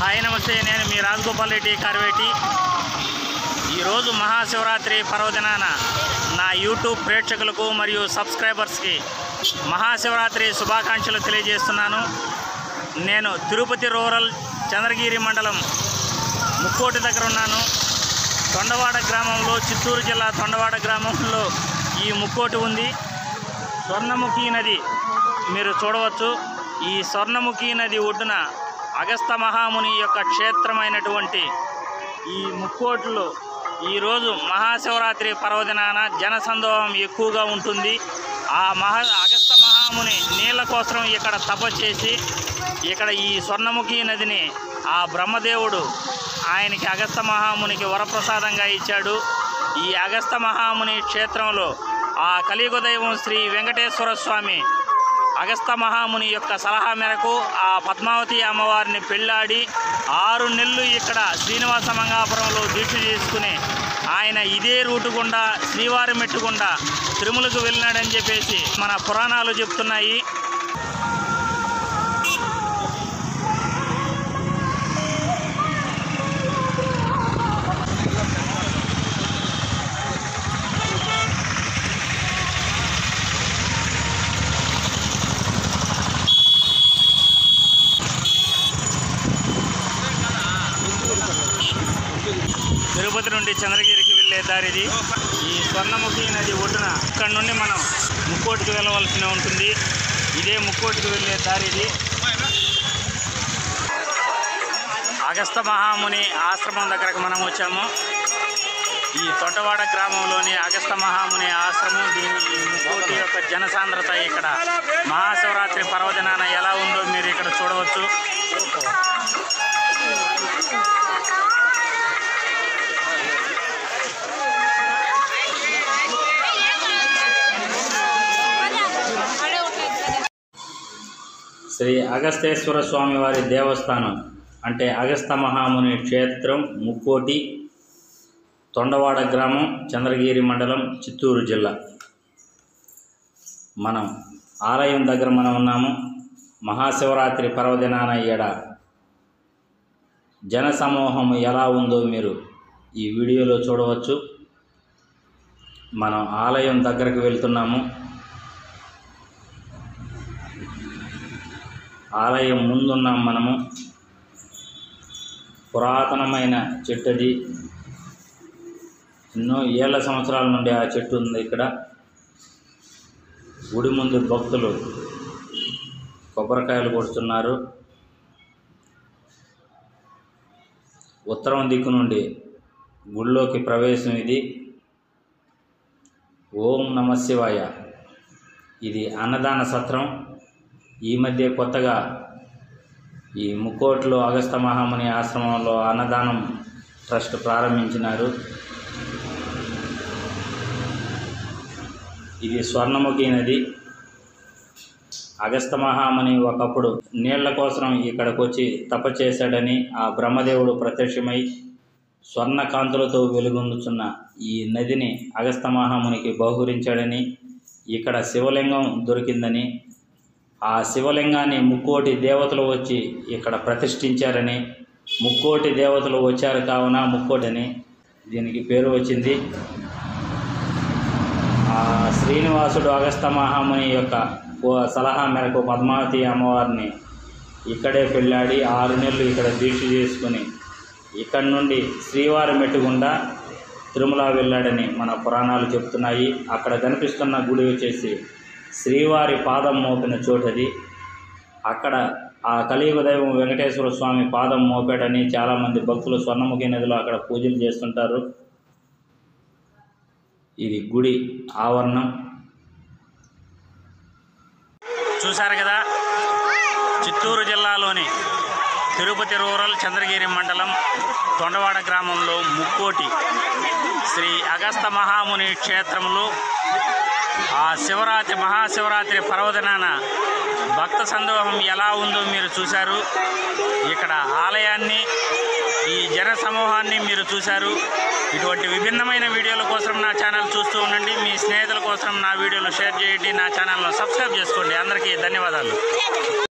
hi నమస్తే నేను మీ రాజగోపాల్ రెడ్డి కార్వేటి ఈరోజు మహాశివరాత్రి పర్వదినాన నా యూట్యూబ్ ప్రేక్షకులకు మరియు సబ్స్క్రైబర్స్కి మహాశివరాత్రి శుభాకాంక్షలు తెలియజేస్తున్నాను నేను తిరుపతి రూరల్ చంద్రగిరి మండలం ముక్కోటి దగ్గర ఉన్నాను తొండవాడ గ్రామంలో చిత్తూరు జిల్లా తొండవాడ గ్రామంలో ఈ ముక్కోటి ఉంది స్వర్ణముఖి నది మీరు చూడవచ్చు ఈ స్వర్ణముఖి నది ఒడ్డున అగస్త మహాముని యొక్క క్షేత్రమైనటువంటి ఈ ముక్కోట్లో ఈరోజు మహాశివరాత్రి పర్వదినాన జనసందోహం ఎక్కువగా ఉంటుంది ఆ మహా అగస్త మహాముని నీళ్ళ కోసం ఇక్కడ తప చేసి ఇక్కడ ఈ స్వర్ణముఖి నదిని ఆ బ్రహ్మదేవుడు ఆయనకి అగస్త మహామునికి వరప్రసాదంగా ఇచ్చాడు ఈ అగస్త మహాముని క్షేత్రంలో ఆ కలియుగ దైవం శ్రీ వెంకటేశ్వర స్వామి అగస్త మహాముని యొక్క సలహా మేరకు ఆ పద్మావతి అమ్మవారిని పెళ్ళాడి ఆరు నెలలు ఇక్కడ శ్రీనివాస మంగాపురంలో దీక్ష చేసుకుని ఆయన ఇదే రూటు గుండా శ్రీవారి మెట్టు గుండా తిరుమలకు వెళ్ళినాడని చెప్పేసి మన పురాణాలు చెప్తున్నాయి తిరుపతి నుండి చంద్రగిరికి వెళ్ళే దారిది ఈ స్వర్ణముఖి నది ఒడ్డున ఇక్కడ నుండి మనం ముక్కోటికి వెళ్ళవలసి ఉంటుంది ఇదే ముక్కోటికి వెళ్ళే దారిది అగస్త మహాముని ఆశ్రమం దగ్గరకు మనం వచ్చాము ఈ తొంటవాడ గ్రామంలోని అగస్త మహాముని ఆశ్రమం దీని ఈ ముక్కోటి యొక్క జనసాంద్రత ఇక్కడ మహాశివరాత్రి పర్వదినాన ఎలా ఉందో మీరు ఇక్కడ చూడవచ్చు శ్రీ అగస్తేశ్వర స్వామి వారి దేవస్థానం అంటే అగస్త మహాముని క్షేత్రం ముక్కోటి తొండవాడ గ్రామం చంద్రగిరి మండలం చిత్తూరు జిల్లా మనం ఆలయం దగ్గర మనం ఉన్నాము మహాశివరాత్రి పర్వదినాన ఈడ జన సమూహం ఎలా ఉందో మీరు ఈ వీడియోలో చూడవచ్చు మనం ఆలయం దగ్గరకు వెళ్తున్నాము ఆలయం ముందున్నాం మనము పురాతనమైన చెట్టు అది ఎన్నో ఏళ్ళ సంవత్సరాల నుండి ఆ చెట్టు ఉంది ఇక్కడ గుడి ముందు భక్తులు కొబ్బరికాయలు కొడుతున్నారు ఉత్తరం దిక్కు నుండి గుడిలోకి ప్రవేశం ఇది ఓం నమ శివాయ ఇది అన్నదాన సత్రం ఈ మధ్య కొత్తగా ఈ ముక్కోట్లో అగస్త మహాముని ఆశ్రమంలో అన్నదానం ట్రస్ట్ ప్రారంభించినారు ఇది స్వర్ణముఖి నది అగస్త మహాముని ఒకప్పుడు నీళ్ల కోసం ఇక్కడికి వచ్చి తప చేశాడని ఆ బ్రహ్మదేవుడు ప్రత్యక్షమై స్వర్ణ కాంతులతో వెలుగొందుచున్న ఈ నదిని అగస్త మహామునికి బహుకరించాడని ఇక్కడ శివలింగం దొరికిందని ఆ శివలింగాన్ని ముక్కోటి దేవతలు వచ్చి ఇక్కడ ప్రతిష్ఠించారని ముక్కోటి దేవతలు వచ్చారు కావున ముక్కోటిని దీనికి పేరు వచ్చింది ఆ శ్రీనివాసుడు అగస్త మహాముని యొక్క ఓ- సలహా మేరకు పద్మావతి అమ్మవారిని ఇక్కడే పెళ్ళాడి ఆరు నెలలు ఇక్కడ దీక్ష చేసుకుని ఇక్కడి నుండి శ్రీవారి మెట్టుగుండా తిరుమల వెళ్ళాడని మన పురాణాలు చెప్తున్నాయి అక్కడ కనిపిస్తున్న గుడి వచ్చేసి శ్రీవారి పాదం మోపిన చోటది అక్కడ ఆ కలియుగ దైవం వెంకటేశ్వర స్వామి పాదం మోపాడని చాలామంది భక్తులు స్వర్ణముఖి నదిలో అక్కడ పూజలు చేస్తుంటారు ఇది గుడి ఆవరణం చూశారు కదా చిత్తూరు జిల్లాలోని తిరుపతి రూరల్ చంద్రగిరి మండలం తొండవాడ గ్రామంలో ముక్కోటి శ్రీ అగస్త మహాముని క్షేత్రంలో ఆ శివరాత్రి మహాశివరాత్రి పర్వదినాన భక్త సందోహం ఎలా ఉందో మీరు చూశారు ఇక్కడ ఆలయాన్ని ఈ జన సమూహాన్ని మీరు చూశారు ఇటువంటి విభిన్నమైన వీడియోల కోసం నా ఛానల్ చూస్తూ ఉండండి మీ స్నేహితుల కోసం నా వీడియోలు షేర్ చేయండి నా ఛానల్ను సబ్స్క్రైబ్ చేసుకోండి అందరికీ ధన్యవాదాలు